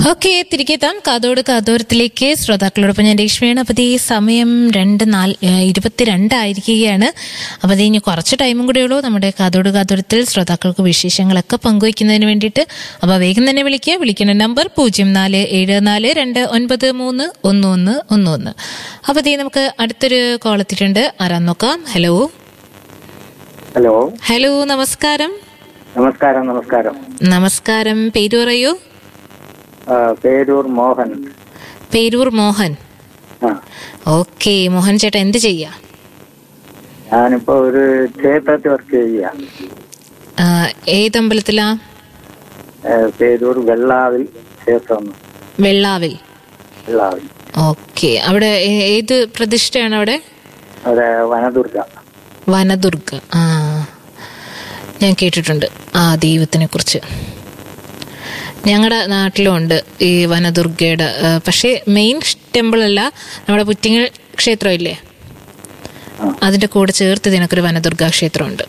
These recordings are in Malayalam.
ഓക്കെ തിരികെ എത്താം കാതോട് കാതോരത്തിലേക്ക് ശ്രോതാക്കളോടൊപ്പം ഞാൻ രേഷ്മയാണ് അപ്പോൾ ഈ സമയം രണ്ട് നാല് ഏഹ് ഇരുപത്തിരണ്ടായിരിക്കുകയാണ് അപ്പോൾ ഇത് ഇനി കുറച്ച് ടൈമും കൂടെ ഉള്ളൂ നമ്മുടെ കാതോട് കാതോരത്തിൽ ശ്രോതാക്കൾക്ക് വിശേഷങ്ങളൊക്കെ പങ്കുവയ്ക്കുന്നതിന് വേണ്ടിയിട്ട് അപ്പോൾ വേഗം തന്നെ വിളിക്കുക വിളിക്കുന്ന നമ്പർ പൂജ്യം നാല് ഏഴ് നാല് രണ്ട് ഒൻപത് മൂന്ന് ഒന്ന് ഒന്ന് ഒന്ന് ഒന്ന് അപ്പോൾ ഇതേ നമുക്ക് അടുത്തൊരു കോൾ എത്തിയിട്ടുണ്ട് ആരാന്ന് നോക്കാം ഹലോ ഹലോ ഹലോ നമസ്കാരം നമസ്കാരം നമസ്കാരം നമസ്കാരം പേര് പറയൂ ആ, പേരൂർ മോഹൻ പേരൂർ മോഹൻ ആ ഓക്കെ മോഹൻ ചേട്ടാ എന്ത് ചെയ്യാ ഞാനിപ്പോ ഒരു ക്ഷേത്രത്തിൽ വർക്ക് ചെയ്യുക ആ, ഏത് അമ്പലത്തിലാ ഏ, പേരൂർ വെള്ളാവിൽ ക്ഷേത്രം വെള്ളാവിൽ വെള്ളാവിൽ ഓക്കെ അവിടെ ഏ- ഏത് പ്രതിഷ്ഠയാണ് അവിടെ അവിടെ വനദുർഗ വനദുർഗ ആ ഞാൻ കേട്ടിട്ടുണ്ട് ആ ദൈവത്തിനെ കുറിച്ച് ഞങ്ങളുടെ നാട്ടിലും ഉണ്ട് ഈ വനദുർഗയുടെ ആ, പക്ഷേ മെയിൻ ടെമ്പിൾ അല്ല നമ്മുടെ പുറ്റിങ്ങൽ ക്ഷേത്രം ഇല്ലേ ആ. അതിന്റെ കൂടെ ചേർത്ത് ഇതിനൊക്കെ ഒരു വനദുർഗ ക്ഷേത്രമുണ്ട്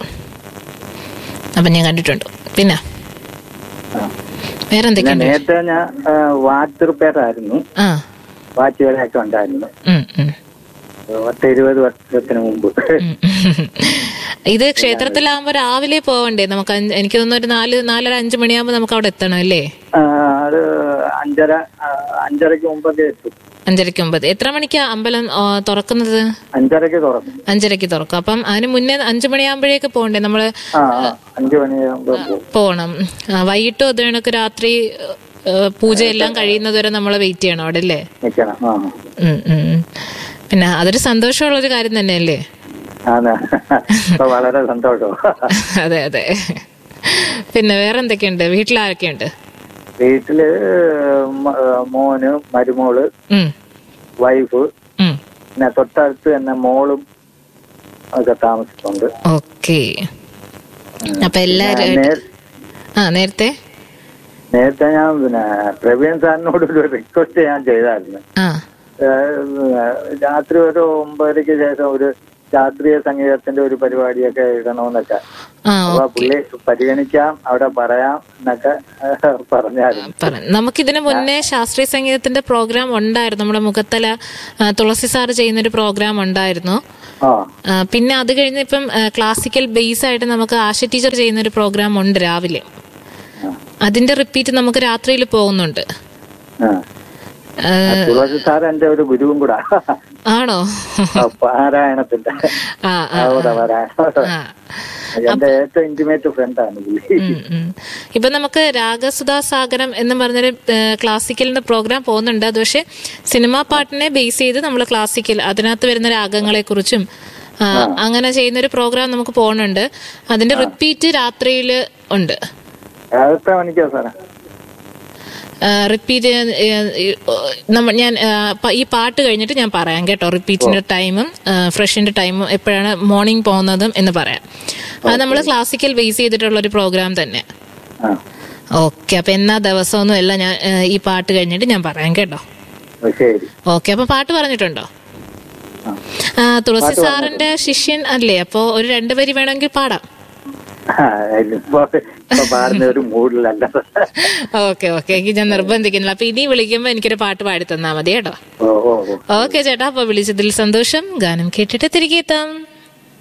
അപ്പം ഞാൻ കണ്ടിട്ടുണ്ട് പിന്നെ ആ. വേറെ പിന്നെ എന്തൊക്കെയുണ്ട് നേരത്തെ ഞാൻ ആ, വാച്ച് റിപ്പയർ ആയിരുന്നു ആ വാച്ച് വിലയൊക്കെ ഉണ്ടായിരുന്നു ഉം, ഉം. പത്ത് ഇരുപത് വർഷത്തിന് മുമ്പ് ഉം. ഇത് ക്ഷേത്രത്തിലാകുമ്പോ രാവിലെ പോവണ്ടേ നമുക്ക് അഞ്ച്- എനിക്ക് തോന്നുന്നു ഒരു നാല് നാലര അഞ്ചു മണിയാകുമ്പോ നമുക്ക് അവിടെ എത്തണം അല്ലേ ആ, അത് അഞ്ചര ആ, അഞ്ചരയ്ക്ക് മുമ്പൊക്കെ എത്തും അഞ്ചരയ്ക്ക് ഒമ്പത് എത്ര മണിക്കാ അമ്പലം ആ, തുറക്കുന്നത് അഞ്ചരയ്ക്ക് തുറക്കും അഞ്ചരയ്ക്ക് തുറക്കും അപ്പം അതിന് മുന്നേ അഞ്ചു മണിയാകുമ്പോഴേക്ക് പോകണ്ടേ നമ്മള് ആ ആ, അഞ്ചു മണിയാകുമ്പോ പോകും പോകണം ആ, വൈകിട്ടും അത് കണക്ക് രാത്രി ഏ, പൂജയെല്ലാം കഴിയുന്നത് വരെ നമ്മൾ വെയിറ്റ് ചെയ്യണം അവിടെ അല്ലേ നിക്കണം ആ ഉം, ഉം, ഉം. പിന്നെ അതൊരു സന്തോഷമുള്ള ഒരു കാര്യം തന്നെയല്ലേ ആണ് ഇപ്പൊ വളരെ സന്തോഷം അതെ അതെ പിന്നെ വേറെ എന്തൊക്കെയുണ്ട് വീട്ടിലാരൊക്കെയുണ്ട് വീട്ടില് മ- മോന് മരുമോള് ഉം, വൈഫ് ഉം. പിന്നെ തൊട്ടടുത്ത് തന്നെ മോളും ഒക്കെ താമസിക്കുന്നുണ്ട് ഓക്കെ അപ്പൊ എല്ലാരും ഞാൻ നേ- ആ നേരത്തെ നേരത്തെ ഞാൻ പിന്നെ പ്രവീൺ സാറിനോട് ഒരു റിക്വസ്റ്റ് ഞാൻ ചെയ്തായിരുന്നു ആ ഏഹ് രാത്രി ഒരു ഒമ്പതരയ്ക്ക് ശേഷം ഒരു ശാസ്ത്രീയ സംഗീതത്തിന്റെ ഒരു പരിപാടിയൊക്കെ ഇടണമെന്നൊക്കെ ആ അപ്പൊ പുള്ളി പരിഗണിക്കാം അവിടെ പറയാം എന്നൊക്കെ ഏഹ് പറഞ്ഞായിരുന്നു പറ നമുക്കിതിന് മുന്നേ ശാസ്ത്രീയ സംഗീതത്തിന്റെ പ്രോഗ്രാം ഉണ്ടായിരുന്നു നമ്മുടെ മുഖത്തല ആ, തുളസി സാറ് ചെയ്യുന്നൊരു പ്രോഗ്രാം ഉണ്ടായിരുന്നു ആ ആ, പിന്നെ അത് കഴിഞ്ഞ് ഇപ്പം ക്ലാസിക്കൽ ബേസ് ആയിട്ട് നമുക്ക് ആശ ടീച്ചർ ചെയ്യുന്ന ഒരു പ്രോഗ്രാം ഉണ്ട് രാവിലെ അതിന്റെ റിപ്പീറ്റ് നമുക്ക് രാത്രിയിൽ പോകുന്നുണ്ട് ആ. ആ, തുളസി സാർ എന്റെ ഒരു ഗുരുവും കൂടാ ആണോ ആ, പാരായണത്തിന്റെ ആ ആ അവിടെ പാരായണം ആ എന്റെ ഏറ്റവും ഇന്റിമേറ്റ് ഫ്രണ്ടാണ് പുള്ളി ഉം, ഉം. ഇപ്പൊ നമുക്ക് രാഗസുധാ സാഗരം എന്ന് പറഞ്ഞൊരു ക്ലാസിക്കലിന്റെ പ്രോഗ്രാം പോകുന്നുണ്ട് അത് പക്ഷെ സിനിമാ പാട്ടിനെ ബേസ് ചെയ്ത് നമ്മൾ ക്ലാസിക്കൽ അതിനകത്ത് വരുന്ന രാഗങ്ങളെ കുറിച്ചും അങ്ങനെ ചെയ്യുന്ന ഒരു പ്രോഗ്രാം നമുക്ക് പോകുന്നുണ്ട് അതിന്റെ റിപ്പീറ്റ് രാത്രിയിൽ ഉണ്ട് എത്ര മണിക്കാ സാറേ റിപ്പീറ്റ് നമ്മൾ ഞാൻ ആ, പ- ഈ പാട്ട് കഴിഞ്ഞിട്ട് ഞാൻ പറയാം കേട്ടോ റിപ്പീറ്റിന്റെ ടൈമും ഫ്രഷിന്റെ ടൈമും എപ്പോഴാണ് മോർണിംഗ് പോകുന്നതും എന്ന് പറയാം അത് നമ്മൾ ക്ലാസിക്കൽ ബേസ് ചെയ്തിട്ടുള്ള ഒരു പ്രോഗ്രാം തന്നെ ആ ഓക്കെ അപ്പൊ എന്നാ ദിവസമൊന്നും അല്ല ഞാൻ ഏ, ഈ പാട്ട് കഴിഞ്ഞിട്ട് ഞാൻ പറയാം കേട്ടോ ഓ, ശരി ഓക്കെ അപ്പൊ പാട്ട് പറഞ്ഞിട്ടുണ്ടോ ആ. ആ തുളസി സാറിന്റെ ശിഷ്യൻ അല്ലേ അപ്പോ ഒരു രണ്ടു വരി വേണമെങ്കിൽ പാടാം ആ, ഇപ്പൊ ഇപ്പൊ പാടുന്ന ഒരു മൂഡിലല്ല ഓക്കെ ഓക്കെ എനിക്ക് ഞാൻ നിർബന്ധിക്കുന്നില്ല അപ്പൊ ഇനി വിളിക്കുമ്പോ എനിക്കൊരു പാട്ട് പാടി തന്നാ മതി കേട്ടോ ഓ ഓ ഓ ഓക്കെ ചേട്ടാ അപ്പൊ വിളിച്ചതിൽ സന്തോഷം ഗാനം കേട്ടിട്ട് തിരികെ എത്താം